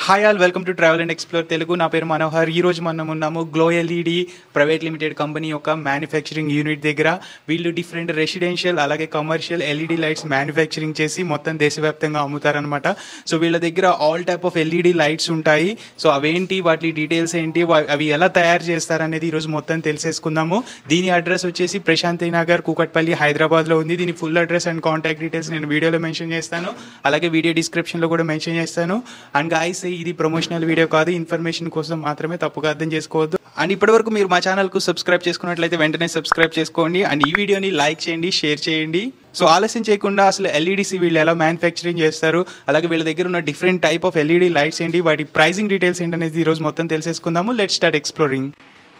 Hi all welcome to travel and explore Telugu నా పేరు మనోహర్ ఈ రోజు మనం ఉన్నాము glow LED private limited company యొక్క మ్యానుఫ్యాక్చరింగ్ యూనిట్ దగ్గర వీళ్ళు డిఫరెంట్ రెసిడెన్షియల్ అలాగే కమర్షియల్ ఎల్ఈడి లైట్స్ మ్యానుఫ్యాక్చరింగ్ చేసి మొత్తం దేశవ్యాప్తంగా అమ్ముతారనమాట సో వీళ్ళ దగ్గర all type of LED lights ఉంటాయి సో అవేంటి వాటి డీటెయిల్స్ ఏంటి వా- అవి ఎలా తయారు చేస్తారనేది ఈరోజు మొత్తం తెలిసేసుకుందాము దీని అడ్రస్ వచ్చేసి ప్రశాంతి నగర్ కూకట్పల్లి హైదరాబాద్లో ఉంది దీని full address and contact details నేను వీడియోలో మెన్షన్ చేస్తాను అలాగే వీడియో డిస్క్రిప్షన్లో కూడా మెన్షన్ చేస్తాను అండ్ గాయస్ ఇది ప్రమోషనల్ వీడియో కాదు ఇన్ఫర్మేషన్ కోసం మాత్రమే తప్పుగా అర్థం చేసుకోవద్దు అండ్ ఇప్పటివరకు మీరు మా ఛానల్కు సబ్స్క్రైబ్ చేసుకున్నట్లయితే వెంటనే సబ్స్క్రైబ్ చేసుకోండి అండ్ ఈ వీడియోని లైక్ చేయండి షేర్ చేయండి సో ఆలస్యం చేయకుండా అసలు ఎల్ఈడిసి వీళ్ళు ఎలా మ్యానుఫ్యాక్చరింగ్ చేస్తారు అలాగే వీళ్ళ దగ్గర ఉన్న different type of LED lights ఏంటి వాటి ప్రైసింగ్ డీటెయిల్స్ ఏంటనేది ఈరోజు మొత్తం తెలిసేసుకుందాము లెట్ స్టార్ట్ ఎక్స్ప్లోరింగ్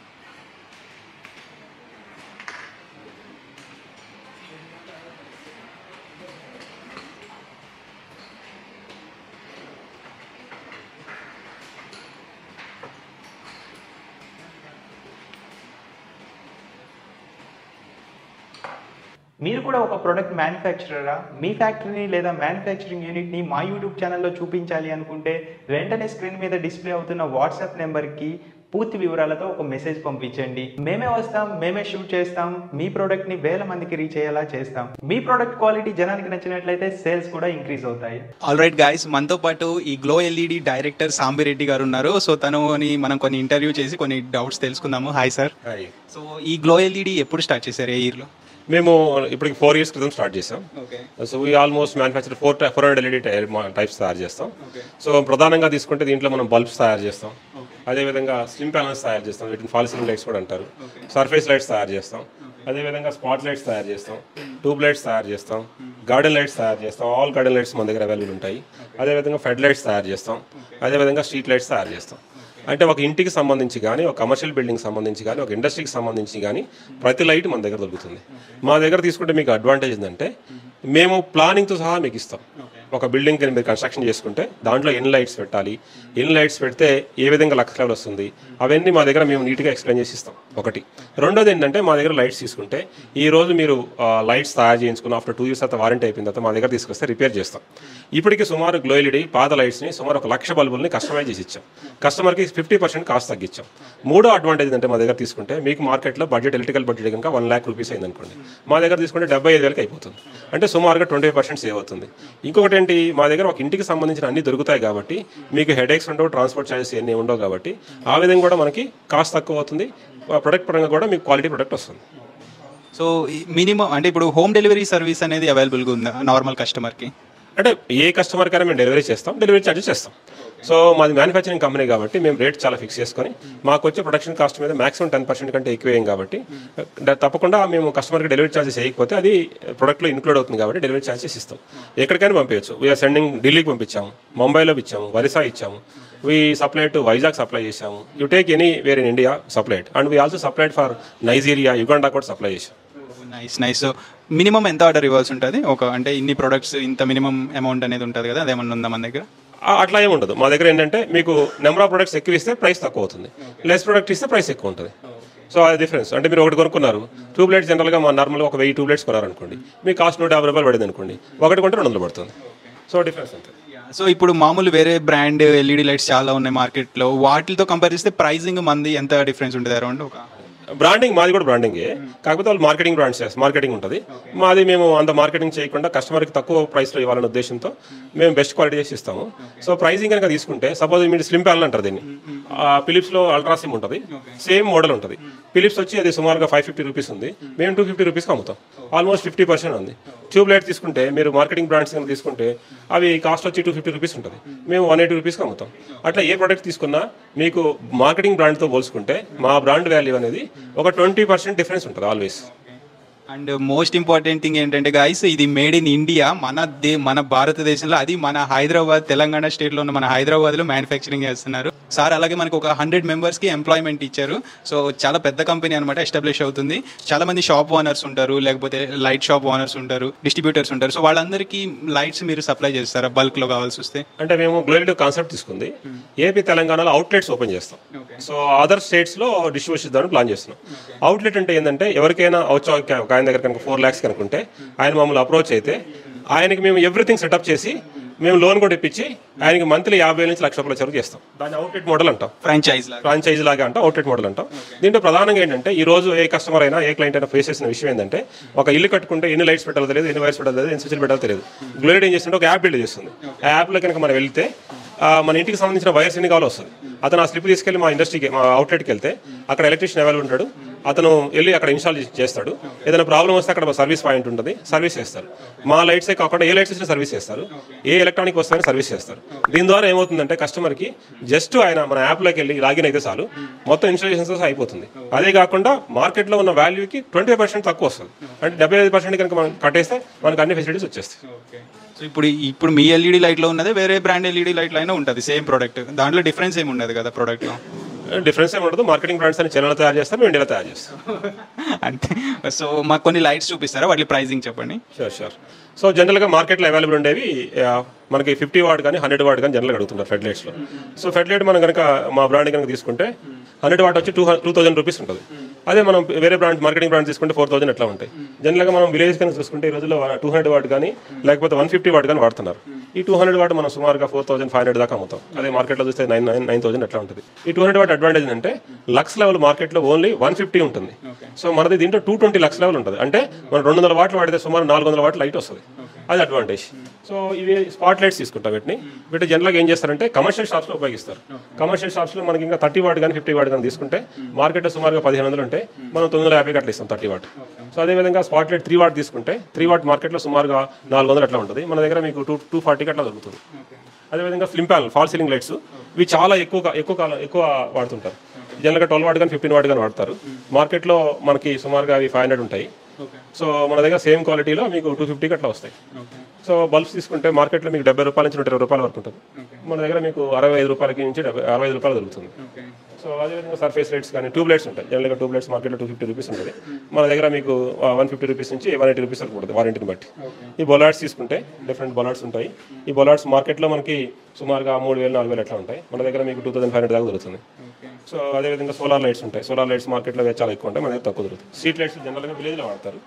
మీరు కూడా ఒక ప్రొడక్ట్ మ్యానుఫ్యాక్చరరా మీ ఫ్యాక్టరీని లేదా మ్యానుఫ్యాక్చరింగ్ యూనిట్ని మా యూట్యూబ్ ఛానల్లో చూపించాలి అనుకుంటే వెంటనే స్క్రీన్ మీద డిస్ప్లే అవుతున్న వాట్సాప్ నెంబర్కి పూర్తి వివరాలతో ఒక మెసేజ్ పంపించండి మేమే వస్తాం మేమే షూట్ చేస్తాం మీ ప్రోడక్ట్ ని వేల మందికి రీచ్ అయ్యేలా చేస్తాం మీ ప్రోడక్ట్ క్వాలిటీ జనానికి నచ్చినట్లయితే సేల్స్ కూడా ఇంక్రీజ్ అవుతాయి ఆల్ రైట్ గాయస్ మనతో పాటు ఈ గ్లో ఎల్ఈడి డైరెక్టర్ సాంబిరెడ్డి గారు ఉన్నారు సో తనుని మనం కొన్ని ఇంటర్వ్యూ చేసి కొన్ని డౌట్స్ తెలుసుకుందాము హాయ్ సార్ హాయ్ సో ఈ గ్లో ఎల్ఈడి ఎప్పుడు స్టార్ట్ చేశారు ఏ ఇయర్లో మేము ఇప్పటికి ఫోర్ ఇయర్స్ క్రితం స్టార్ట్ చేసాం okay so we almost manufacture four four hundred LED types తయారు చేస్తాం సో ప్రధానంగా తీసుకుంటే దీంట్లో మనం బల్బ్స్ తయారు చేస్తాం అదేవిధంగా స్లిమ్ ప్యానల్స్ తయారు చేస్తాం వీటిని ఫాల్ సీలింగ్ లైట్స్ కూడా అంటారు సర్ఫేస్ లైట్స్ తయారు చేస్తాం అదేవిధంగా స్పాట్ లైట్స్ తయారు చేస్తాం ట్యూబ్ లైట్స్ తయారు చేస్తాం గార్డెన్ లైట్స్ తయారు చేస్తాం ఆల్ గార్డెన్ లైట్స్ మన దగ్గర అవైలబుల్ ఉంటాయి అదేవిధంగా ఫెడ్ లైట్స్ తయారు చేస్తాం అదేవిధంగా స్ట్రీట్ లైట్స్ తయారు చేస్తాం అంటే ఒక ఇంటికి సంబంధించి కానీ ఒక కమర్షియల్ బిల్డింగ్ సంబంధించి కానీ ఒక ఇండస్ట్రీకి సంబంధించి కానీ ప్రతి లైట్ మన దగ్గర దొరుకుతుంది మా దగ్గర తీసుకుంటే మీకు అడ్వాంటేజ్ ఏంటంటే మేము ప్లానింగ్తో సహా మీకు ఇస్తాం ఒక బిల్డింగ్ మీరు కన్స్ట్రక్షన్ చేసుకుంటే దాంట్లో ఎన్ని లైట్స్ పెట్టాలి ఎన్ని లైట్స్ పెడితే ఏ విధంగా లక్ష లెవెల్ వస్తుంది అవన్నీ మా దగ్గర మేము నీట్గా ఎక్స్ప్లెయిన్ చేసి ఇస్తాం ఒకటి రెండోది ఏంటంటే మా దగ్గర లైట్స్ తీసుకుంటే ఈ రోజు మీరు లైట్స్ తయారు చేయించుకున్న ఆఫ్టర్ టూ ఇయర్స్ తర్వాత వారంటీ అయిపోయిన తర్వాత మా దగ్గర తీసుకొస్తే రిపేర్ చేస్తాం ఇప్పటికి సుమారు గ్లో ఎల్ఈడి పాత లైట్స్ని సుమారు ఒక లక్ష బల్బుల్ని కస్టమైజ్ చేసి ఇచ్చాం కస్టమర్కి ఫిఫ్టీ పర్సెంట్ కాస్ట్ తగ్గించాం మూడో అడ్వాంటేజ్ ఏంటంటే మా దగ్గర తీసుకుంటే మీకు మార్కెట్లో బడ్జెట్ ఎలక్ట్రికల్ బడ్జెట్ కనుక వన్ ల్యాక్ రూపీస్ అయింది అనుకోండి మా దగ్గర తీసుకుంటే డెబ్బై ఐదు వేలకి అయిపోతుంది అంటే సుమారుగా ట్వంటీ పర్సెంట్ సేవ్ అవుతుంది ఇంకొకటి ఏంటి మా దగ్గర ఒక ఇంటికి సంబంధించిన అన్ని దొరుకుతాయి కాబట్టి మీకు హెడేక్స్ ఉండవు ట్రాన్స్పోర్ట్ ఛార్జెస్ ఇవన్నీ ఉండవు కాబట్టి ఆ విధంగా కూడా మనకి కాస్ట్ తక్కువ అవుతుంది ప్రొడక్ట్ పరంగా కూడా మీకు క్వాలిటీ ప్రొడక్ట్ వస్తుంది సో మినిమం అంటే ఇప్పుడు హోమ్ డెలివరీ సర్వీస్ అనేది అవైలబుల్గా ఉందా నార్మల్ కస్టమర్కి అంటే ఏ కస్టమర్ కైనా మేము డెలివరీ చేస్తాం డెలివరీ ఛార్జెస్ చేస్తాం సో మాది మ్యానుఫ్యాక్చరింగ్ కంపెనీ కాబట్టి మేము రేట్ చాలా ఫిక్స్ చేసుకొని మాకు వచ్చే ప్రొడక్షన్ కాస్ట్ మీద మాక్సిమం టెన్ పర్సెంట్ కంటే ఎక్కువ వేయం కాబట్టి ద- తప్పకుండా మేము కస్టమర్కి డెలివరీ ఛార్జెస్ వేయకపోతే అది ప్రొడక్ట్లో ఇన్క్లూడ్ అవుతుంది కాబట్టి డెలివరీ ఛార్జెస్ ఇస్తాం ఎక్కడికైనా పంపించచ్చు వీఆర్ సెండింగ్ ఢిల్లీకి పంపించాము ముంబైలో ఇచ్చాము వరిసా ఇచ్చాము we supply to Vizag supply చేసాము you take anywhere in India supplied and we also supplied for Nigeria Uganda కూడా సప్లై చేసాం నైస్ నైస్ సో మినిమం ఎంత ఆర్డర్ ఇవ్వాల్సి ఉంటుంది ఒక అంటే ఇన్ని ప్రొడక్ట్స్ ఇంత మినిమం అమౌంట్ అనేది ఉంటుంది కదా అదేమన్నా ఉందా మన దగ్గర ఆ- అట్లా ఏమి ఉండదు మా దగ్గర ఏంటంటే మీకు నెంబర్ ఆఫ్ ప్రొడక్ట్స్ ఎక్కువ ఇస్తే ప్రైస్ తక్కువ అవుతుంది లెస్ ప్రొడక్ట్ ఇస్తే ప్రైస్ ఎక్కువ ఉంటుంది సో అది డిఫరెన్స్ అంటే మీరు ఒకటి కొనుక్కున్నారు ట్యూబ్ లైట్స్ జనరల్గా మా నార్మల్గా ఒక వెయ్యి ట్యూబ్ లైట్స్ కొన్నారనుకోండి మీ కాస్ట్ నూట యాభై రూపాయలు పడింది అనుకోండి ఒకటి కొంటే రెండు వందలు పడుతుంది సో డిఫరెన్స్ అంతే సో ఇప్పుడు మామూలు వేరే బ్రాండ్ ఎల్ఈడి లైట్స్ చాలా ఉన్నాయి మార్కెట్లో వాటితో కంపేర్ చేస్తే ప్రైసింగ్ మంది ఎంత డిఫరెన్స్ ఉంటుంది అరౌండ్ ఒక బ్రాండింగ్ మాది కూడా బ్రాండింగే కాకపోతే వాళ్ళు మార్కెటింగ్ బ్రాండ్స్ చేస్తారు మార్కెటింగ్ ఉంటుంది మాది మేము అంత మార్కెటింగ్ చేయకుండా కస్టమర్కి తక్కువ ప్రైస్లో ఇవ్వాలనే ఉద్దేశంతో మేము బెస్ట్ క్వాలిటీ చేసి ఇస్తాము సో ప్రైసింగ్ కనుక తీసుకుంటే సపోజ్ మీరు స్లిమ్ ప్యానల్ అంటారు దీన్ని ఫిలిప్స్లో అల్ట్రా సిమ్ ఉంటుంది సేమ్ మోడల్ ఉంటుంది ఫిలిప్స్ వచ్చి అది సుమారుగా ఫైవ్ ఫిఫ్టీ రూపీస్ ఉంది మేము టూ ఫిఫ్టీ రూపీస్కి అమ్ముతాం ఆల్మోస్ట్ ఫిఫ్టీ పర్సెంట్ ఉంది ట్యూబ్ లైట్ తీసుకుంటే మీరు మార్కెటింగ్ బ్రాండ్స్ కనుక తీసుకుంటే అవి కాస్ట్ వచ్చి టూ ఫిఫ్టీ రూపీస్ ఉంటుంది మేము వన్ ఎయిటీ రూపీస్కి అమ్ముతాం అట్లా ఏ ప్రోడక్ట్ తీసుకున్నా మీకు మార్కెటింగ్ బ్రాండ్తో పోల్చుకుంటే మా బ్రాండ్ వాల్యూ అనేది ఒక ట్వంటీ పర్సెంట్ డిఫరెన్స్ ఉంటుంది always and most important thing ఏంటంటే గాయస్ ఇది మేడ్ ఇన్ ఇండియా మన దే మన భారతదేశంలో అది మన హైదరాబాద్ తెలంగాణ స్టేట్ లో ఉన్న మన హైదరాబాద్ లో మ్యానుఫ్యాక్చరింగ్ చేస్తున్నారు సార్ అలాగే మనకు ఒక హండ్రెడ్ మెంబర్స్ కి ఎంప్లాయ్మెంట్ ఇచ్చారు సో చాలా పెద్ద కంపెనీ అనమాట ఎస్టాబ్లిష్ అవుతుంది చాలా మంది షాప్ ఓనర్స్ ఉంటారు లేకపోతే లైట్ షాప్ ఓనర్స్ ఉంటారు డిస్ట్రిబ్యూటర్స్ ఉంటారు సో వాళ్ళందరికీ లైట్స్ మీరు సప్లై చేస్తారా బల్క్ లో కావాల్సి వస్తే అంటే మేము గ్లోబల్ కాన్సెప్ట్ తీసుకుంది ఏపీ తెలంగాణలో అవుట్లెట్స్ ఓపెన్ చేస్తాం సో అదర్ స్టేట్స్ లో డిస్ట్రిబ్యూషన్ ఇద్దామని ప్లాన్ చేస్తున్నాం అవుట్లెట్ అంటే ఏంటంటే ఎవరికైనా అవుట్ ఒక ఆయన దగ్గర కనుక ఫోర్ ల్యాక్స్ కనుకుంటే ఆయన మమ్మల్ని అప్రోచ్ అయితే ఆయనకి మేము ఎవ్రీథింగ్ సెటప్ చేసి మేము లోన్ కూడా ఇప్పించి ఆయనకి మంత్లీ యాభై వేల నుంచి లక్ష రూపాయల వరకు చేస్తాం దాన్ని అవుట్లెట్ మోడల్ అంటాం ఫ్రాంచైజ్ లాగా ఫ్రాంచైజీ లాగా అంటాం అవుట్లెట్ మోడల్ అంటాం దీంట్లో ప్రధానంగా ఏంటంటే ఈ రోజు ఏ కస్టమర్ అయినా ఏ క్లయింట్ అయినా ఫేస్ చేసిన విషయం ఏంటంటే ఒక ఇల్లు కట్టుకుంటే ఎన్ని లైట్స్ పెట్టాలో తెలియదు ఎన్ని వైర్స్ పెట్టాలో తెలియదు ఎన్ని స్విచ్లు పెట్టాలో తెలియదు గ్లోరేట్ ఏం చేస్తుంటే ఒక యాప్ బిల్డ్ చేస్తుంది ఆ యాప్లో కనుక మనం వెళ్తే ఆ, మన ఇంటికి సంబంధించిన వైర్స్ ఎన్ని కావాలో వస్తుంది అతను ఆ స్లిప్ తీసుకెళ్లి మా ఇండస్ట్రీకి మా అవుట్లెట్కి వెళ్తే అక్కడ ఎలక్ట్రీషియన్ అవైలబుల్ ఉంటాడు అతను వెళ్ళి అక్కడ ఇన్స్టాల్ చేస్తాడు ఏదైనా ప్రాబ్లం వస్తే అక్కడ సర్వీస్ పాయింట్ ఉంటుంది సర్వీస్ చేస్తారు మా లైట్సే కాకుండా ఏ లైట్స్ వచ్చినా సర్వీస్ చేస్తారు ఏ ఎలక్ట్రానిక్ వస్తువుని సర్వీస్ చేస్తారు దీని ద్వారా ఏమవుతుందంటే కస్టమర్కి జస్ట్ ఆయన మన యాప్లోకి వెళ్ళి లాగిన్ అయితే చాలు మొత్తం ఇన్స్టాలేషన్స్ అయిపోతుంది అదే కాకుండా మార్కెట్లో ఉన్న వాల్యూకి ట్వంటీ ఫైవ్ పర్సెంట్ తక్కువ వస్తుంది అంటే డెబ్బై ఐదు పర్సెంట్ కనుక మనం కట్టేస్తే మనకు అన్ని ఫెసిలిటీస్ వచ్చేస్తాయి సో ఇప్పుడు ఇప్పుడు మీ ఎల్ఈడి లైట్లో ఉన్నదే వేరే బ్రాండ్ ఎల్ఈడి లైట్లో అయినా ఉంటుంది సేమ్ ప్రోడక్ట్ దాంట్లో డిఫరెన్స్ ఏమి ఉండదు కదా ప్రోడక్ట్లో డిఫరెన్స్ ఏమి ఉండదు మార్కెటింగ్ బ్రాండ్స్ అని చైనాలో తయారు చేస్తారు మేము ఇండియాలో తయారు చేస్తాం అంతే సో మాకు కొన్ని లైట్స్ చూపిస్తారా వాటి ప్రైజింగ్ చెప్పండి షూర్ షూర్ సో జనరల్గా మార్కెట్లో అవైలబుల్ ఉండేవి ఆ, మనకి ఫిఫ్టీ వాట్ కానీ హండ్రెడ్ వాట్ కానీ జనరల్గా అడుగుతున్నారు ఫెడ్ లైట్స్లో సో ఫెడ్ లైట్ మనం కనుక మా బ్రాండ్ కనుక తీసుకుంటే హండ్రెడ్ వాట్ వచ్చి టూ టూ థౌసండ్ రూపీస్ ఉంటుంది అదే మనం వేరే బ్రాండ్ మార్కెటింగ్ బ్రాండ్ తీసుకుంటే ఫోర్ థౌసండ్ ఎట్లా ఉంటాయి జనరల్గా మనం విలేజ్ కనుక చూసుకుంటే ఈ రోజుల్లో టూ హండ్రెడ్ వాట్ కానీ లేకపోతే వన్ ఫిఫ్టీ వాట్ కానీ వాడుతున్నారు ఈ టూ హండ్రెడ్ వాట్ మనం సుమారుగా ఫోర్ థౌసండ్ ఫైవ్ హండ్రెడ్ దాకా అమ్ముతాం అదే మార్కెట్లో చూస్తే నైన్ నైన్ నైన్ థౌసండ్ ఎట్లా ఉంటుంది ఈ టూ హండ్రెడ్ వాట్ అడ్వాంటేజ్ అంటే లక్స్ లెవెల్ మార్కెట్లో ఓన్లీ వన్ ఫిఫ్టీ ఉంటుంది సో మనది దీంట్లో టూ ట్వంటీ లక్స్ లెవెల్ ఉంటుంది అంటే మనం రెండు వందల వాట్లు వాడితే సుమారు నాలుగు వందల వాట్ లైట్ వస్తుంది అది అడ్వాంటేజ్ సో ఇవి స్పాట్ లైట్స్ తీసుకుంటాం వీటిని వీటి జనరల్గా ఏం చేస్తారంటే కమర్షియల్ షాప్స్లో ఉపయోగిస్తారు కమర్షియల్ షాప్స్లో మనకి ఇంకా థర్టీ వాట్ కానీ ఫిఫ్టీ వాట్ కానీ తీసుకుంటే మార్కెట్లో సుమారుగా పదిహేను వందలు ఉంటే మనం తొమ్మిది వందల యాభై అట్లా ఇస్తాం థర్టీ వాట్ సో అదేవిధంగా స్పాట్ లైట్ త్రీ వాట్ తీసుకుంటే త్రీ వాట్ మార్కెట్లో సుమారుగా నాలుగు వందలు అట్లా ఉంటుంది మన దగ్గర మీకు టూ టూ ఫార్టీకి అట్లా దొరుకుతుంది అదేవిధంగా slim panel fall ceiling lights ఇవి చాలా ఎక్కువ ఎక్కువ కాలం ఎక్కువ వాడుతుంటారు జనరల్గా ట్వెల్వ్ వాట్ కానీ ఫిఫ్టీన్ వాట్ కానీ వాడతారు మార్కెట్లో మనకి సుమారుగా అవి ఫైవ్ హండ్రెడ్ ఉంటాయి సో మన దగ్గర సేమ్ క్వాలిటీలో మీకు టూ ఫిఫ్టీకి అట్లా వస్తాయి సో బల్బ్స్ తీసుకుంటే మార్కెట్లో మీకు డెబ్బై రూపాయల నుంచి నూట ఇరవై రూపాయల వరకు ఉంటుంది మన దగ్గర మీకు అరవై ఐదు రూపాయలకి నుంచి డెబ్బై అరవై ఐదు రూపాయలు దొరుకుతుంది సో అదేవిధంగా సర్ఫేస్ లైట్స్ కానీ ట్యూబ్ లైట్స్ ఉంటాయి జనరల్గా ట్యూబ్ లైట్స్ మార్కెట్లో టూ ఫిఫ్టీ రూపీస్ ఉంటుంది మన దగ్గర మీకు వన్ ఫిఫ్టీ రూపీస్ నుంచి వన్ ఎయిటీ రూపీస్ వరకు ఉంటుంది వారంటీని బట్టి ఈ బొలాడ్స్ తీసుకుంటే డిఫరెంట్ బొలాడ్స్ ఉంటాయి ఈ బొలాడ్స్ మార్కెట్లో మనకి సుమారుగా మూడు వేలు నాలుగు వేలు అట్లా ఉంటాయి మన దగ్గర మీకు టూ థౌసండ్ ఫైవ్ హండ్రెడ్ దాకా దొరుకుతుంది సో అదేవిధంగా సోలార్ లైట్స్ ఉంటాయి సోలార్ లైట్స్ మార్కెట్లో చాలా ఎక్కువ ఉంటాయి మన దగ్గర తక్కువ దొరుకుతుంది స్ట్రీట్ లైట్స్ జనరల్గా విలేజ్లో వాడతారు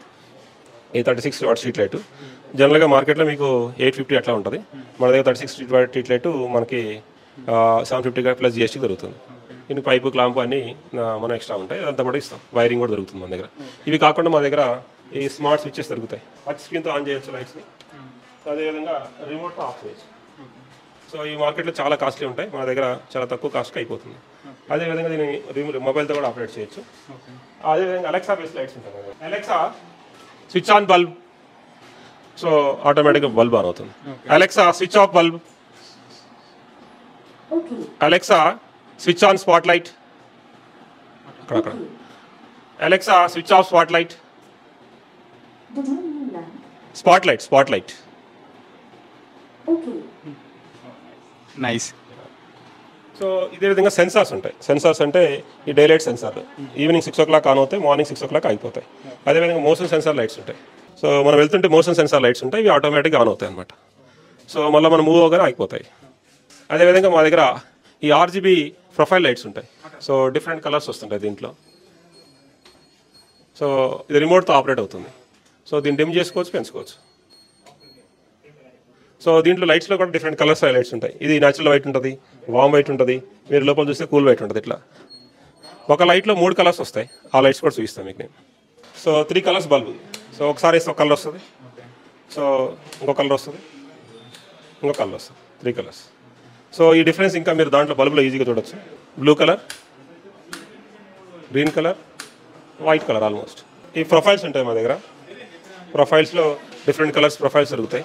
ఈ thirty six watt street light జనరల్గా మార్కెట్లో మీకు ఎయిట్ ఫిఫ్టీ అట్లా ఉంటుంది మన దగ్గర thirty six street watt street light మనకి సెవెన్ ఫిఫ్టీ ప్లస్ జిఎస్టీ దొరుకుతుంది దీనికి పైపు క్లాంప్ అన్ని ఆ, మనం ఎక్స్ట్రా ఉంటాయి అదంతా కూడా ఇస్తాం వైరింగ్ కూడా దొరుకుతుంది మన దగ్గర ఇవి కాకుండా మా దగ్గర ఈ స్మార్ట్ స్విచ్చెస్ దొరుకుతాయి టచ్ స్క్రీన్తో ఆన్ చేయొచ్చు లైట్స్ని అదేవిధంగా రిమోట్తో ఆఫ్ చేయొచ్చు సో ఈ మార్కెట్లో చాలా కాస్ట్లీ ఉంటాయి మన దగ్గర చాలా తక్కువ కాస్ట్కి అయిపోతుంది అదేవిధంగా దీన్ని రిమోట్ మొబైల్తో కూడా ఆపరేట్ చేయొచ్చు అదేవిధంగా అలెక్సా బేస్ లైట్స్ ఉంటాయి Alexa switch on bulb so ఆటోమేటిక్గా బల్బ్ ఆన్ అవుతుంది Alexa switch off bulb Alexa switch on spot light అక్కడ అక్కడ Alexa switch off spot light The time you land. Spot light spot light Okay. Nice so ఇదే విధంగా sensors ఉంటాయి sensors అంటే ఈ day light sensor evening six o'clock on అవుతాయి morning six o'clock అయిపోతాయి అదేవిధంగా మోషన్ సెన్సార్ లైట్స్ ఉంటాయి so మనం వెళ్తుంటే మోషన్ సెన్సార్ లైట్స్ ఉంటాయి ఇవి ఆటోమేటిక్గా ఆన్ అవుతాయి అనమాట సో మళ్ళీ మనం మూవ్ అవగానే అయిపోతాయి అదేవిధంగా మా దగ్గర ఈ ఆర్జీబీ ప్రొఫైల్ లైట్స్ ఉంటాయి సో డిఫరెంట్ కలర్స్ వస్తుంటాయి దీంట్లో సో ఇది రిమోట్తో ఆపరేట్ అవుతుంది సో దీన్ని డిమ్ చేసుకోవచ్చు పెంచుకోవచ్చు సో దీంట్లో లైట్స్లో కూడా డిఫరెంట్ కలర్స్ లైట్స్ ఉంటాయి ఇది న్యాచురల్ వైట్ ఉంటుంది వామ్ వైట్ ఉంటుంది మీరు లోపల చూస్తే కూల్ వైట్ ఉంటుంది ఇట్లా ఒక లైట్లో మూడు కలర్స్ వస్తాయి ఆ లైట్స్ కూడా చూపిస్తాను మీకు నేను so three colours bulb so ఒకసారి వేస్తే ఒక కలర్ వస్తుంది సో ఇంకో కలర్ వస్తుంది ఇంకో కలర్ వస్తుంది త్రీ కలర్స్ సో ఈ డిఫరెన్స్ ఇంకా మీరు దాంట్లో బల్బులో ఈజీగా చూడొచ్చు blue colour green colour white colour almost ఈ ప్రొఫైల్స్ ఉంటాయి మా దగ్గర ప్రొఫైల్స్లో డిఫరెంట్ కలర్స్ ప్రొఫైల్స్ దొరుకుతాయి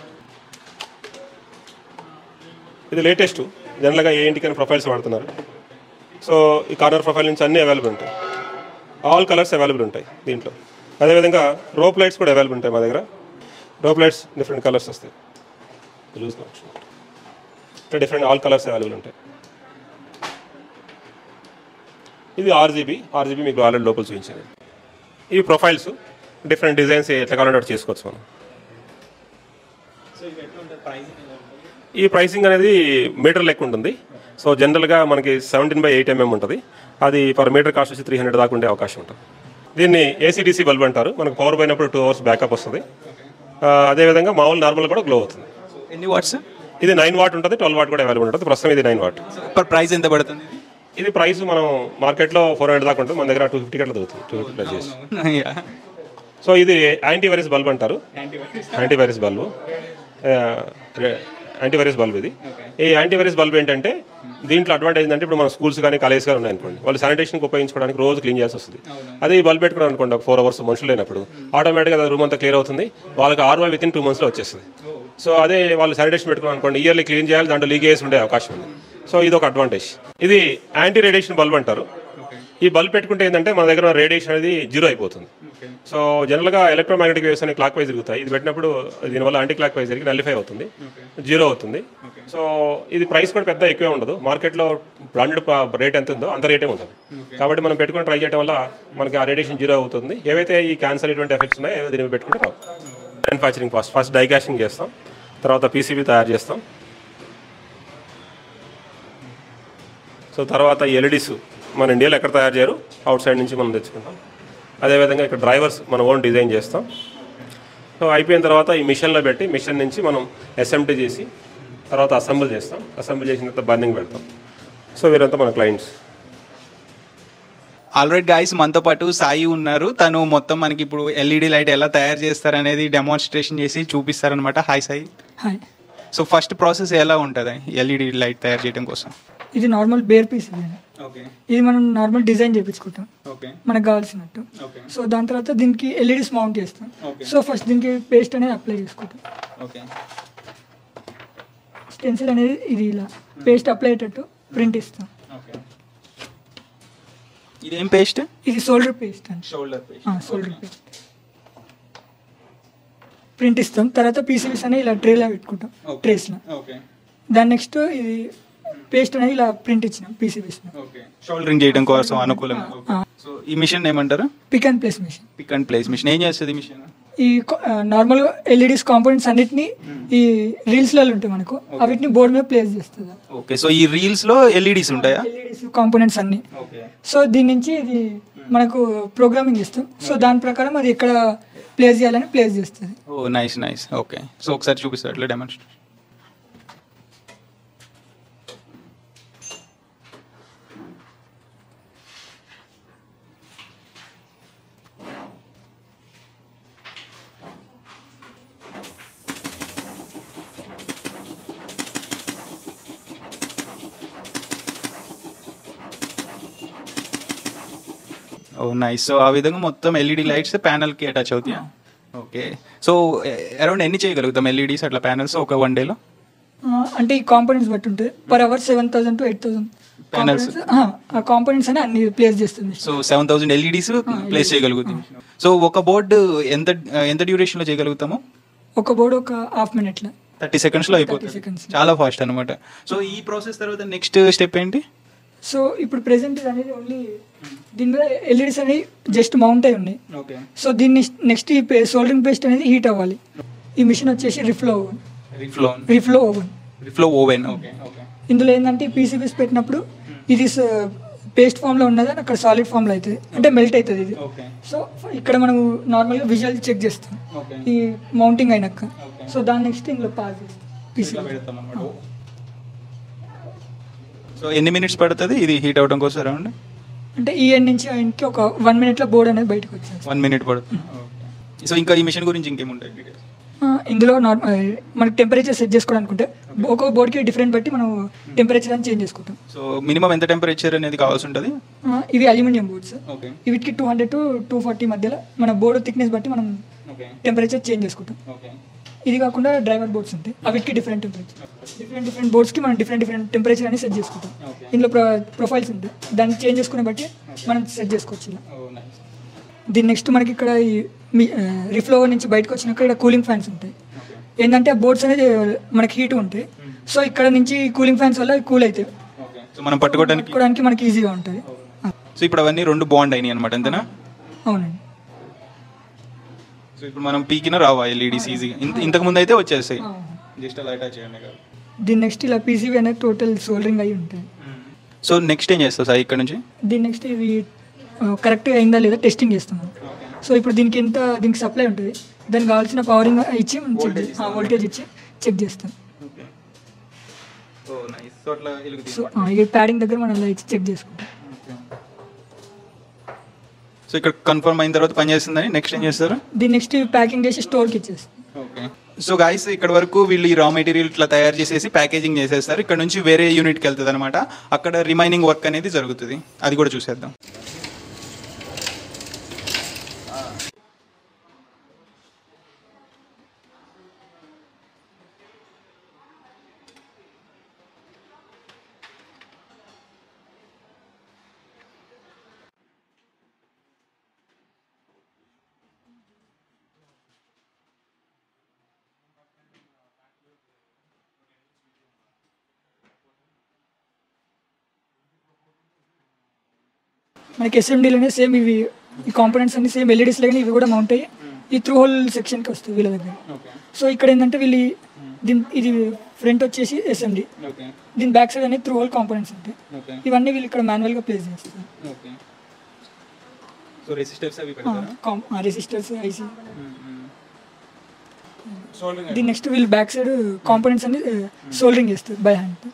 ఇది లేటెస్ట్ జనరల్గా ఏ ఇంటికైనా ప్రొఫైల్స్ వాడుతున్నారు సో ఈ కార్నర్ ప్రొఫైల్ నుంచి అన్నీ అవైలబుల్ ఉంటాయి ఆల్ కలర్స్ అవైలబుల్ ఉంటాయి దీంట్లో అదేవిధంగా రోప్ లైట్స్ కూడా అవైలబుల్ ఉంటాయి మా దగ్గర రోప్ లైట్స్ డిఫరెంట్ కలర్స్ వస్తాయి చూసుకోవచ్చు ఇక్కడ డిఫరెంట్ ఆల్ కలర్స్ అవైలబుల్ ఉంటాయి ఇది ఆర్జీబీ ఆర్జీబీ మీకు ఆల్రెడీ లోపల చూపించింది ఈ ప్రొఫైల్స్ డిఫరెంట్ డిజైన్స్ ఎట్లా కావాలంటే అట్లా చేసుకోవచ్చు మనం ఈ ప్రైసింగ్ అనేది మీటర్ లెక్క ఉంటుంది సో జనరల్గా మనకి సెవెంటీన్ బై ఎయిట్ ఎంఎం ఉంటుంది అది పర్ మీటర్ కాస్ట్ వచ్చి త్రీ హండ్రెడ్ దాకా ఉండే అవకాశం ఉంటుంది దీన్ని ఏసీడీసీ బల్బ్ అంటారు మనకు పవర్ పోయినప్పుడు టూ అవర్స్ బ్యాకప్ వస్తుంది ఆ, అదేవిధంగా మామూలు నార్మల్ కూడా గ్లో అవుతుంది ఎన్ని వాట్స్ ఇది నైన్ వాట్ ఉంటుంది ట్వెల్వ్ వాట్ కూడా అవైలబుల్ ఉంటుంది ప్రస్తుతం ఇది నైన్ వాట్ పర్ ప్రైస్ ఎంత పడుతుంది ఇది ప్రైస్ మనం మార్కెట్లో ఫోర్ హండ్రెడ్ దాకా ఉంటుంది మన దగ్గర టూ ఫిఫ్టీ అట్లా దొరుకుతుంది టూ ఫిఫ్టీ చేసి Yeah. సో ఇది యాంటీవైరస్ బల్బ్ అంటారు యాంటీవైరస్ బల్బ్ యాంటీవైరస్ బల్బ్ ఇది ఈ యాంటీవైరస్ బల్బ్ ఏంటంటే దీంట్లో అడ్వాంటేజ్ ఏంటంటే ఇప్పుడు మన స్కూల్స్ కానీ కాలేజ్ కానీ ఉన్నాయనుకోండి వాళ్ళు శానిటేషన్కి ఉపయోగించుకోవడానికి రోజు క్లీన్ చేయాల్సి వస్తుంది అదే ఈ బల్బ్ పెట్టుకోవడం అనుకోండి ఒక ఫోర్ అవర్స్ మనుషులు లేనప్పుడు ఆటోమేటిక్గా రూమ్ అంతా క్లియర్ అవుతుంది వాళ్ళకి ఆర్వై విత్ ఇన్ టూ మంత్స్లో వచ్చేస్తుంది సో అదే వాళ్ళు శానిటేషన్ పెట్టుకున్నాం అనుకోండి ఇయర్లీ క్లీన్ చేయాలి దాంట్లో లీకేజ్ ఉండే అవకాశం ఉంది సో ఇది ఒక అడ్వాంటేజ్ ఇది యాంటీ రేడియేషన్ బల్బ్ అంటారు ఈ బల్బ్ పెట్టుకుంటే ఏంటంటే మన దగ్గర రేడియేషన్ అనేది జీరో అయిపోతుంది సో జనరల్గా ఎలక్ట్రోమాగ్నెటిక్ వేవ్స్ అనేవి క్లాక్ వైజ్ తిరుగుతాయి ఇది పెట్టినప్పుడు దీనివల్ల యాంటీ క్లాక్ వైజ్ జరిగి నల్లిఫై అవుతుంది జీరో అవుతుంది సో ఇది ప్రైస్ కూడా పెద్ద ఎక్కువే ఉండదు మార్కెట్లో బ్రాండెడ్ రేట్ ఎంత ఉందో అంత రేటే ఉంటుంది కాబట్టి మనం పెట్టుకుని ట్రై చేయడం వల్ల మనకి ఆ రేడియేషన్ జీరో అవుతుంది ఏవైతే ఈ క్యాన్సర్ ఇటువంటి ఎఫెక్ట్స్ ఉన్నాయో ఏవో దీన్ని పెట్టుకుంటే రావు మ్యానుఫ్యాక్చరింగ్ ఫస్ట్ ఫస్ట్ డైకాస్టింగ్ చేస్తాం తర్వాత పీసీబీ తయారు చేస్తాం సో తర్వాత ఎల్ఈడీస్ మన ఇండియాలో ఎక్కడ తయారు చేయరు అవుట్ సైడ్ నుంచి మనం తెచ్చుకుంటాం అదేవిధంగా ఇక్కడ డ్రైవర్స్ మన ఓన్ డిజైన్ చేస్తాం సో అయిపోయిన తర్వాత ఈ మిషన్లో పెట్టి మిషన్ నుంచి మనం అసెంబ్లీ చేసి తర్వాత అసెంబుల్ చేస్తాం అసెంబుల్ చేసిన తర్వాత బర్నింగ్ పెడతాం సో వీరంతా మన క్లయింట్స్ ఆల్రెడీ గాయస్ మనతో పాటు సాయి ఉన్నారు తను మొత్తం మనకి ఇప్పుడు ఎల్ఈడి లైట్ ఎలా తయారు చేస్తారు అనేది డెమాన్స్ట్రేషన్ చేసి చూపిస్తారనమాట hi Sai hi so first process ఎలా ఉంటుంది ఎల్ఈడి లైట్ తయారు చేయడం కోసం ఇది నార్మల్ బేర్ పీస్ ఇది ఓకే ఇది మనం నార్మల్ డిజైన్ చేయించుకుంటాం ఓకే మనకు కావాల్సినట్టు ఓకే సో దాని తర్వాత దీనికి ఎల్ఈడీస్ మౌంట్ చేస్తాం Okay. సో ఫస్ట్ దీనికి పేస్ట్ అనేది అప్లై చేసుకుంటాం ఓకే స్టెన్సిల్ అనేది ఇది ఇలా పేస్ట్ అప్లై అయ్యేటట్టు ప్రింట్ ఇస్తాం ఓకే ఇదేం పేస్ట్ ఇది సోల్డర్ పేస్ట్ అండి solder paste solder paste print ఇస్తాం తర్వాత పీసీబీస్ అనేది ఇలా ట్రేలో పెట్టుకుంటాం ట్రేస్లో ఓకే దాని నెక్స్ట్ ఇది పేస్ట్ అనేది ఇలా ప్రింట్ ఇచ్చినాం పీసీబీస్ ఓకే షోల్డరింగ్ చేయడం కోసం అనుకూలంగా సో ఈ మిషన్ ఏమంటారు pick and place machine pick and place machine ఏం చేస్తుంది మిషన్ ఈ నార్మల్ ఎల్ఈడీస్ కాంపోనెంట్స్ అన్నిటిని ఈ రీల్స్లలో ఉంటాయి మనకు అవిటిని బోర్డు మీద ప్లేస్ చేస్తుంది ఓకే సో ఈ రీల్స్ లో ఎల్ఈడీస్ ఉంటాయా ఎల్ఈడీస్ కాంపోనెంట్స్ అన్ని ఓకే సో దీని నుంచి ఇది మనకు ప్రోగ్రామింగ్ ఇస్తాం సో దాని ప్రకారం అది ఎక్కడ ప్లేస్ చేయాలని ప్లేస్ చేస్తుంది oh nice nice okay so ఒకసారి చూపిస్తారు అట్లా డెమాన్స్ట్రేషన్ ఓ నైస్ సో ఆ విధంగా మొత్తం ఎల్ఈడి లైట్స్ ప్యానల్ కి అటాచ్ అవుతాయా ఓకే సో అరౌండ్ ఎన్ని చేయగలుగుతాం ఎల్ఈడీస్ అట్లా ప్యానల్స్ ఒక వన్ డేలో ఆ, అంటే ఈ కాంపోనెంట్స్ బట్టి ఉంటుంది per hour seven thousand to eight thousand Panels. ఆ కాంపోనెంట్స్ అని అన్ని ప్లేస్ చేస్తుంది so seven thousand LEDs place చేయగలుగుతాం సో ఒక బోర్డు ఎంత ఎంత డ్యూరేషన్ లో చేయగలుగుతాము ఒక బోర్డు ఒక హాఫ్ మినిట్లో థర్టీ సెకండ్స్ లో అయిపోతుంది seconds. చాలా ఫాస్ట్ అనమాట సో ఈ ప్రాసెస్ తర్వాత నెక్స్ట్ స్టెప్ ఏంటి సో ఇప్పుడు ప్రెసెంట్ అనేది ఓన్లీ దీని మీద ఎల్ఈడీస్ అనేవి జస్ట్ మౌంట్ అయి ఉన్నాయి ఓకే సో దీన్ని నెక్స్ట్ ఈ సోల్డరింగ్ పేస్ట్ అనేది హీట్ అవ్వాలి ఈ మిషన్ వచ్చేసి reflow oven reflow reflow oven reflow oven okay okay ఇందులో ఏంటంటే పీసీబీస్ పెట్టినప్పుడు ఇది పేస్ట్ ఫామ్ లో ఉన్నది అని అక్కడ సాలిడ్ ఫామ్ లో అవుతుంది అంటే మెల్ట్ అవుతుంది ఇది ఓకే సో ఇక్కడ మనం నార్మల్ గా విజువల్ చెక్ చేస్తాం ఓకే ఈ మౌంటింగ్ అయినాక సో దాని నెక్స్ట్ ఇందులో పాస్ చేస్తాం ఇట్లా పెడతాం అన్నమాట సో ఎన్ని మినిట్స్ పడుతుంది ఇది హీట్ అవడం కోసం అరౌండ్ అంటే ఈ ఎండ్ నుంచి ఆ ఎండ్కి ఒక వన్ మినిట్ లో బోర్డ్ అనేది బయటకు వచ్చేది వన్ మినిట్ పడుతుంది సో ఇంకా ఈ మిషన్ గురించి ఇంకేముంటాయి details? ఆ, ఇందులో నార్మల్ మనకి టెంపరేచర్ సెట్ చేసుకోవాలనుకుంటే ఒక బోర్డ్కి డిఫరెంట్ బట్టి మనం టెంపరేచర్ అని చేంజ్ చేసుకుంటాం సో మినిమం ఎంత టెంపరేచర్ అనేది కావాల్సి ఉంటుంది ఆ, ఇవి అల్యూమినియం బోర్డ్స్ ఓకే వీటికి two hundred to two forty మధ్యలో మన బోర్డు థిక్నెస్ బట్టి మనం ఓకే టెంపరేచర్ చేంజ్ చేసుకుంటాం ఓకే ఇది కాకుండా డ్రైవర్ బోర్డ్స్ ఉంటాయి అవిటికి డిఫరెంట్ టెంపరేచర్ డిఫరెంట్ డిఫరెంట్ బోర్డ్స్కి మనం డిఫరెంట్ డిఫరెంట్ టెంపరేచర్ అని సెట్ చేసుకుంటాం Okay. ఇందులో ప్రొఫైల్స్ ఉంటాయి దాన్ని చేంజ్ చేసుకునే బట్టి మనం సెట్ చేసుకోవచ్చు ఇలా ఓ నైస్ దీని నెక్స్ట్ మనకి ఇక్కడ ఈ రిఫ్లో నుంచి బయటకు వచ్చినాక ఇక్కడ కూలింగ్ ఫ్యాన్స్ ఉంటాయి ఏంటంటే ఆ బోర్డ్స్ అనేది మనకి హీట్ ఉంటాయి సో ఇక్కడ నుంచి కూలింగ్ ఫ్యాన్స్ వల్ల కూల్ అవుతాయి ఓకే సో మనం పట్టుకోవడానికి పట్టుకోవడానికి మనకి ఈజీగా ఉంటుంది సో ఇప్పుడు అవన్నీ రెండు బాండ్ అయినాయి అనమాట అంతేనా అవునండి సో ఇప్పుడు మనం పీకిన రావా ఎల్ఈడీస్ ఈజీగా ఇంత ఇంతకు ముందు అయితే వచ్చేస్తాయి జస్ట్ అలా అటాచ్ చేయండి కాదు దీని నెక్స్ట్ ఇలా పీసీబీ అనేది టోటల్ సోల్డరింగ్ అయి ఉంటాయి సో నెక్స్ట్ ఏం చేస్తావు సార్ ఇక్కడ నుంచి దీని నెక్స్ట్ ఇవి కరెక్ట్గా అయిందా లేదా టెస్టింగ్ చేస్తాం సో ఇప్పుడు దీనికి ఎంత దీనికి సప్లై ఉంటుంది దానికి కావాల్సిన పవరింగ్ ఇచ్చి చెక్ వోల్టేజ్ ఇచ్చి చెక్ చేస్తాం ఓ నైస్ సో అట్లా వెలుగుతుంది సో ఆ, ఈ ప్యాడింగ్ దగ్గర మనం లైట్స్ చెక్ చేసుకుంటాం సో ఇక్కడ కన్ఫర్మ్ అయిన తర్వాత పని చేస్తుందని నెక్స్ట్ ఏం చేస్తారు దీన్ని నెక్స్ట్ ప్యాకింగ్ చేసి స్టోర్కి ఇచ్చేస్తాం ఓకే సో గాయస్ ఇక్కడ వరకు వీళ్ళు ఈ రా మెటీరియల్ ఇట్లా తయారు చేసేసి ప్యాకేజింగ్ చేసేస్తారు ఇక్కడ నుంచి వేరే యూనిట్కి వెళ్తుంది అనమాట అక్కడ రిమైనింగ్ వర్క్ అనేది జరుగుతుంది అది కూడా చూసేద్దాం మనకి ఎస్ఎండీలోనే సేమ్ ఇవి ఈ కాంపోనెంట్స్ అన్ని సేమ్ ఎల్ఈడీస్ లాగానే ఇవి కూడా మౌంట్ అయ్యి ఈ త్రూ హోల్ సెక్షన్కి వస్తాయి వీళ్ళ దగ్గర ఓకే సో ఇక్కడ ఏంటంటే వీళ్ళు ఈ- దీని ఇది ఫ్రంట్ వచ్చేసి ఎస్ఎండి ఓకే దీని బ్యాక్ సైడ్ అనేది త్రూ హోల్ కాంపోనెంట్స్ ఉంటాయి ఓకే ఇవన్నీ వీళ్ళు ఇక్కడ మాన్యువల్గా ప్లేస్ చేస్తారు ఓకే సో రెసిస్టర్స్ అవి పెడతారా రెసిస్టర్స్ ఐసీ దీని నెక్స్ట్ వీళ్ళు బ్యాక్ సైడ్ కాంపోనెంట్స్ అన్ని సోల్డరింగ్ చేస్తారు బై హ్యాండ్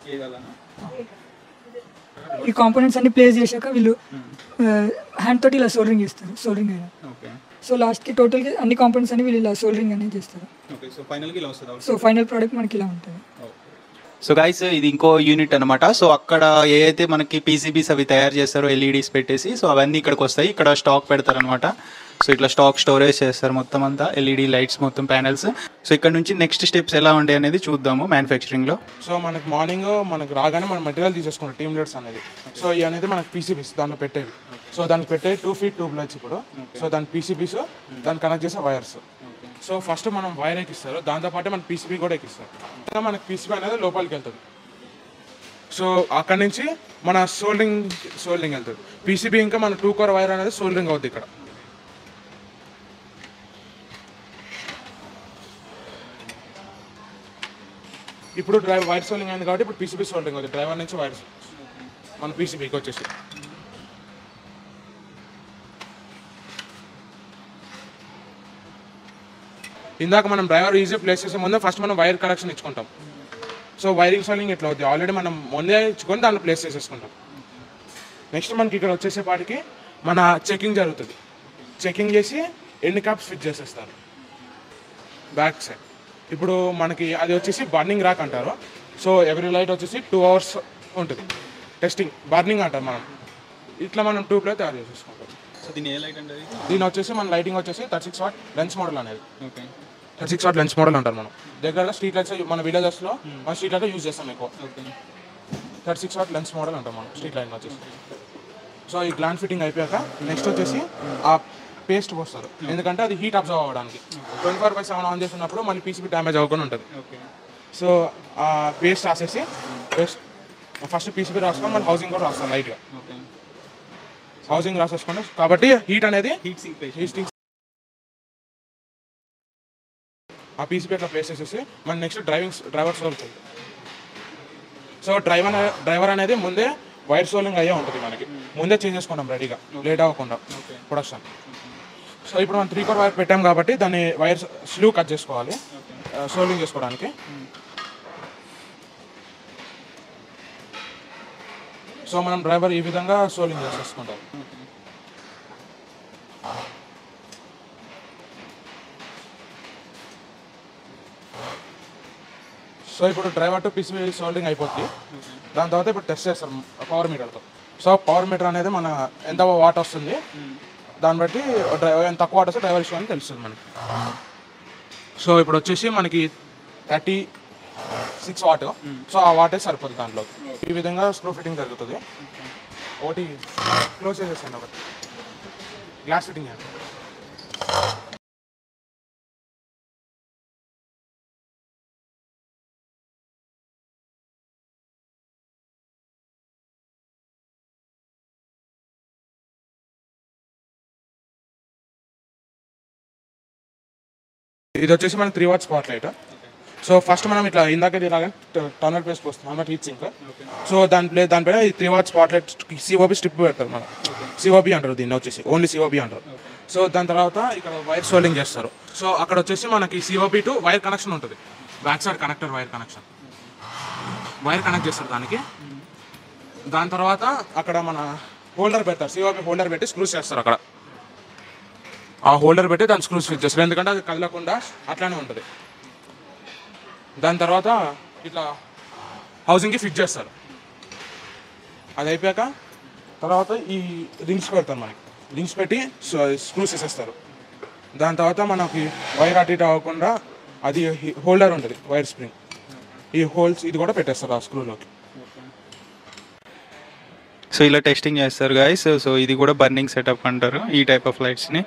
ఈ కాంపోనెంట్స్ అన్ని ప్లేస్ చేశాక వీళ్ళు హ్యాండ్ తోటి ఇలా సోల్డరింగ్ చేస్తారు సోల్డరింగ్ అయినా ఓకే సో లాస్ట్కి టోటల్గా అన్ని కాంపోనెంట్స్ అన్ని వీళ్ళు ఇలా సోల్డరింగ్ అనేది చేస్తారు ఓకే సో ఫైనల్కి ఇలా వస్తుంది సో ఫైనల్ ప్రోడక్ట్ మనకి ఇలా ఉంటుంది సో గైస్ ఇది ఇంకో యూనిట్ అనమాట సో అక్కడ ఏ అయితే మనకి పీసీబీస్ అవి తయారు చేస్తారో ఎల్ఈడీస్ పెట్టేసి సో అవన్నీ ఇక్కడికి వస్తాయి ఇక్కడ స్టాక్ పెడతారు అనమాట సో ఇట్లా స్టాక్ స్టోరేజ్ చేస్తారు మొత్తం అంతా ఎల్ఈడి లైట్స్ మొత్తం ప్యానెల్స్ సో ఇక్కడ నుంచి నెక్స్ట్ స్టెప్స్ ఎలా ఉంటాయి అనేది చూద్దాము మ్యానుఫ్యాక్చరింగ్ లో సో మనకి మార్నింగ్ మనకి రాగానే మనం మెటీరియల్ తీసేసుకుంటాం టీమ్ లీడర్స్ అనేది సో ఇవి అనేది మనకి పీసీబీస్ దాంట్లో పెట్టేవి సో దానికి పెట్టే టూ ఫీట్ ట్యూబ్ లైట్స్ ఇప్పుడు సో దాని పీసీబీస్ దాన్ని కనెక్ట్ చేసే వైర్స్ సో ఫస్ట్ మనం వైర్ ఎక్కిస్తారు దాంతోపాటు మన పీసీబీ కూడా ఎక్కిస్తారు ఇంకా మనకి పీసీబీ అనేది లోపలికి వెళ్తుంది సో అక్కడ నుంచి మన సోల్డింగ్ సోల్డింగ్ వెళ్తుంది పీసీబీ ఇంకా మన టూ కోర్ వైర్ అనేది సోల్డింగ్ అవుతుంది ఇక్కడ ఇప్పుడు డ్రైవ్ వైర్ సోల్డింగ్ అయింది కాబట్టి ఇప్పుడు పీసీబీ సోల్డింగ్ అవుతుంది డ్రైవర్ నుంచి వైర్ మన పీసీబీకి వచ్చేసి ఇందాక మనం డ్రైవర్ ఈజీ ప్లేస్ చేసే ముందు ఫస్ట్ మనం వైర్ కనెక్షన్ ఇచ్చుకుంటాం సో వైరింగ్ సోల్డింగ్ ఇట్లా అవుతుంది ఆల్రెడీ మనం ముందే ఇచ్చుకొని దాంట్లో ప్లేస్ చేసేసుకుంటాం నెక్స్ట్ మనకి ఇక్కడ వచ్చేసేపాటికి మన చెకింగ్ జరుగుతుంది చెకింగ్ చేసి ఎన్ని క్యాప్స్ ఫిట్ చేసేస్తారు బ్యాక్ సైడ్ ఇప్పుడు మనకి అది వచ్చేసి బర్నింగ్ ర్యాక్ అంటారు సో ఎవ్రీ లైట్ వచ్చేసి టూ అవర్స్ ఉంటుంది టెస్టింగ్ బర్నింగ్ అంటారు మనం ఇట్లా మనం ట్యూబ్లో తయారు చేసేసుకుంటాం సో దీని ఏ లైట్ అంటే దీని వచ్చేసి మన లైటింగ్ వచ్చేసి thirty six watt lens model అనేది okay thirty six watt lens model అంటారు మనం దగ్గర స్ట్రీట్ లైట్స్ మన విలేజెస్లో మన స్ట్రీట్ లైట్ యూజ్ చేస్తాం ఎక్కువ okay thirty six watt lens model అంటాం మనం స్ట్రీట్ లైన్ వచ్చేసి సో ఈ గ్లాండ్ ఫిట్టింగ్ అయిపోయాక నెక్స్ట్ వచ్చేసి ఆ పేస్ట్ పోస్తారు ఎందుకంటే అది హీట్ అబ్జర్వ్ అవ్వడానికి twenty four by seven on చేసినప్పుడు మళ్ళీ పీసీబీ డ్యామేజ్ అవ్వకుండా ఉంటుంది ఓకే సో ఆ పేస్ట్ రాసేసి పేస్ట్ ఫస్ట్ పీసీబీ రాసుకొని మళ్ళీ హౌసింగ్ కూడా రాస్తాం లైట్గా ఓకే హౌసింగ్ రాసేసుకోండి కాబట్టి హీట్ అనేది హీట్ సింక్ పేస్ట్ హీటింగ్ ఆ పీసీబీ అట్లా ప్లేస్ చేసేసి మన నెక్స్ట్ డ్రైవింగ్ డ్రైవర్ సోల్తుంది సో డ్రైవర్ డ్రైవర్ అనేది ముందే వైర్ సోలింగ్ అయ్యే ఉంటుంది మనకి ముందే చేంజ్ చేసుకుంటాం రెడీగా లేట్ అవ్వకుండా ప్రొడక్షన్ సో ఇప్పుడు మనం త్రీ కోర్ వైర్ పెట్టాం కాబట్టి దాన్ని వైర్ స్లూ కట్ చేసుకోవాలి సోలింగ్ చేసుకోవడానికి సో మనం డ్రైవర్ ఈ విధంగా సోలింగ్ చేసేసుకుంటాం సో ఇప్పుడు డ్రైవర్ టు పీసీబీ సోల్డింగ్ అయిపోద్ది దాని తర్వాత ఇప్పుడు టెస్ట్ చేస్తారు పవర్ మీటర్తో సో పవర్ మీటర్ అనేది మన ఎంత వాట్ వస్తుంది దాన్ని బట్టి డ్రైవర్ ఎంత తక్కువ వాట్ వస్తే డ్రైవర్ ఇష్యూ అని తెలుస్తుంది మనకి సో ఇప్పుడు వచ్చేసి మనకి థర్టీ సిక్స్ వాట్ సో ఆ వాటే సరిపోతుంది దాంట్లో ఈ విధంగా స్క్రూ ఫిట్టింగ్ జరుగుతుంది ఒకటి క్లోజ్ చేసేసాను ఒకటి గ్లాస్ ఫిట్టింగ్ అండి ఇది వచ్చేసి మన three watt spot light so first మనం ఇట్లా ఇందాక ఇలాగని టర్నల్ పేస్ట్ పోస్తాం అన్నమాట హీట్ సింక్ సో దాని ప్లే దానిపైన ఈ three watt spot light COB strip పెడతారు మనం సిఓబి అంటారు దీన్ని వచ్చేసి ఓన్లీ సిఓబి అంటారు సో దాని తర్వాత ఇక్కడ వైర్ సోల్డింగ్ చేస్తారు సో అక్కడ వచ్చేసి మనకి సిఓబి టు వైర్ కనెక్షన్ ఉంటుంది back side connector wire connection wire connect చేస్తారు దానికి దాని తర్వాత అక్కడ మన హోల్డర్ పెడతారు సిఓపి హోల్డర్ పెట్టి స్క్రూస్ చేస్తారు అక్కడ ఆ హోల్డర్ పెట్టి దాని స్క్రూస్ ఫిట్ చేస్తారు ఎందుకంటే అది కదలకుండా అట్లానే ఉంటుంది దాని తర్వాత ఇట్లా హౌసింగ్కి ఫిట్ చేస్తారు అది అయిపోయాక తర్వాత ఈ రింగ్స్ పెడతారు మనకి రింగ్స్ పెట్టి స్క్రూస్ వేసేస్తారు దాని తర్వాత మనకి వైర్ అటు ఇటు అవ్వకుండా అది హోల్డర్ ఉంటుంది వైర్ స్ప్రింగ్ ఈ హోల్స్ ఇది కూడా పెట్టేస్తారు ఆ స్క్రూలోకి సో ఇలా టెస్టింగ్ చేస్తారు గాయస్ సో ఇది కూడా బర్నింగ్ సెటప్ అంటారు ఈ టైప్ ఆఫ్ లైట్స్ని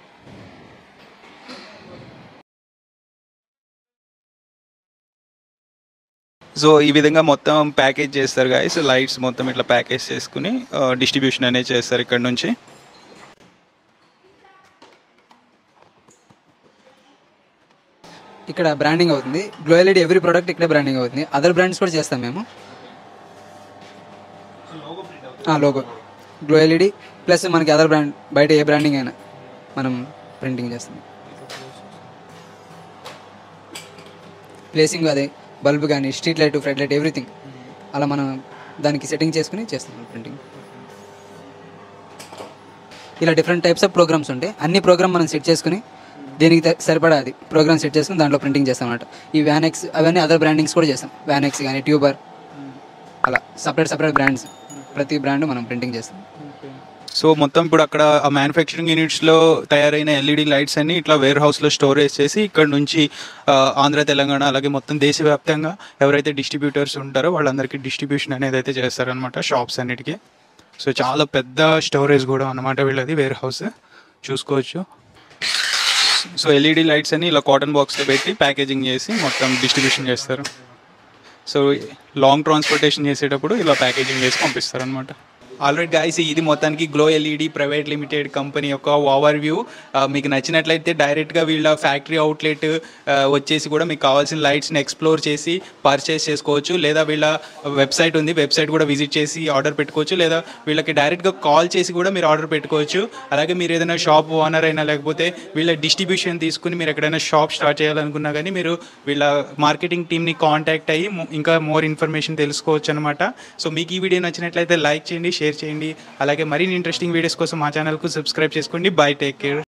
సో ఈ విధంగా మొత్తం ప్యాకేజ్ చేస్తారు గాయస్ లైట్స్ మొత్తం ఇట్లా ప్యాకేజ్ చేసుకుని డిస్ట్రిబ్యూషన్ అనేది చేస్తారు ఇక్కడ నుంచి ఇక్కడ బ్రాండింగ్ అవుతుంది గ్లో ఎల్ఈడి ఎవ్రీ ప్రోడక్ట్ ఇక్కడే బ్రాండింగ్ అవుతుంది అదర్ బ్రాండ్స్ కూడా చేస్తాం మేము లోగో గ్లో ఎల్ఈడి ప్లస్ మనకి అదర్ బ్రాండ్ బయట ఏ బ్రాండింగ్ అయినా మనం ప్రింటింగ్ చేస్తాం ప్లేసింగ్ అదే బల్బ్ కానీ street light flood light everything అలా మనం దానికి సెట్టింగ్ చేసుకుని చేస్తాం ప్రింటింగ్ ఇలా డిఫరెంట్ టైప్స్ ఆఫ్ ప్రోగ్రామ్స్ ఉంటాయి అన్ని ప్రోగ్రామ్ మనం సెట్ చేసుకుని దీనికి త- సరిపడా అది ప్రోగ్రామ్ సెట్ చేసుకుని దాంట్లో ప్రింటింగ్ చేస్తాం అన్నమాట ఈ వ్యానెక్స్ అవన్నీ అదర్ బ్రాండింగ్స్ కూడా చేస్తాం వ్యానెక్స్ కానీ ట్యూబర్ అలా సపరేట్ సపరేట్ బ్రాండ్స్ ప్రతి బ్రాండ్ మనం ప్రింటింగ్ చేస్తాం సో మొత్తం ఇప్పుడు అక్కడ ఆ మ్యానుఫ్యాక్చరింగ్ యూనిట్స్లో తయారైన ఎల్ఈడి లైట్స్ అన్ని ఇట్లా వేర్ హౌస్లో స్టోరేజ్ చేసి ఇక్కడ నుంచి ఆ, ఆంధ్ర తెలంగాణ అలాగే మొత్తం దేశవ్యాప్తంగా ఎవరైతే డిస్ట్రిబ్యూటర్స్ ఉంటారో వాళ్ళందరికీ డిస్ట్రిబ్యూషన్ అనేది అయితే చేస్తారనమాట షాప్స్ అన్నిటికీ సో చాలా పెద్ద స్టోరేజ్ కూడా అన్నమాట వీళ్ళది వేర్ హౌస్ చూసుకోవచ్చు సో ఎల్ఈడి లైట్స్ అని ఇలా కాటన్ బాక్స్లో పెట్టి ప్యాకేజింగ్ చేసి మొత్తం డిస్ట్రిబ్యూషన్ చేస్తారు సో లాంగ్ ట్రాన్స్పోర్టేషన్ చేసేటప్పుడు ఇలా ప్యాకేజింగ్ చేసి పంపిస్తారు అనమాట ఆల్రెడీ గాయస్ ఇది మొత్తానికి glow LED private limited company యొక్క ఓవర్ వ్యూ మీకు నచ్చినట్లయితే డైరెక్ట్గా వీళ్ళ ఫ్యాక్టరీ అవుట్లెట్ వచ్చేసి కూడా మీకు కావాల్సిన లైట్స్ని ఎక్స్ప్లోర్ చేసి పర్చేస్ చేసుకోవచ్చు లేదా వీళ్ళ వెబ్సైట్ ఉంది వెబ్సైట్ కూడా విజిట్ చేసి ఆర్డర్ పెట్టుకోవచ్చు లేదా వీళ్ళకి డైరెక్ట్గా కాల్ చేసి కూడా మీరు ఆర్డర్ పెట్టుకోవచ్చు అలాగే మీరు ఏదైనా షాప్ ఓనర్ అయినా లేకపోతే వీళ్ళ డిస్ట్రిబ్యూషన్ తీసుకుని మీరు ఎక్కడైనా షాప్ స్టార్ట్ చేయాలనుకున్నా కానీ మీరు వీళ్ళ మార్కెటింగ్ టీమ్ని కాంటాక్ట్ అయ్యి mo- ఇంకా మోర్ ఇన్ఫర్మేషన్ తెలుసుకోవచ్చు అనమాట సో మీకు ఈ వీడియో నచ్చినట్లయితే లైక్ చేయండి షేర్ చేయండి అలాగే మరిన్ని ఇంట్రెస్టింగ్ వీడియోస్ కోసం మా ఛానల్కు సబ్స్క్రైబ్ చేసుకోండి బై టేక్ కేర్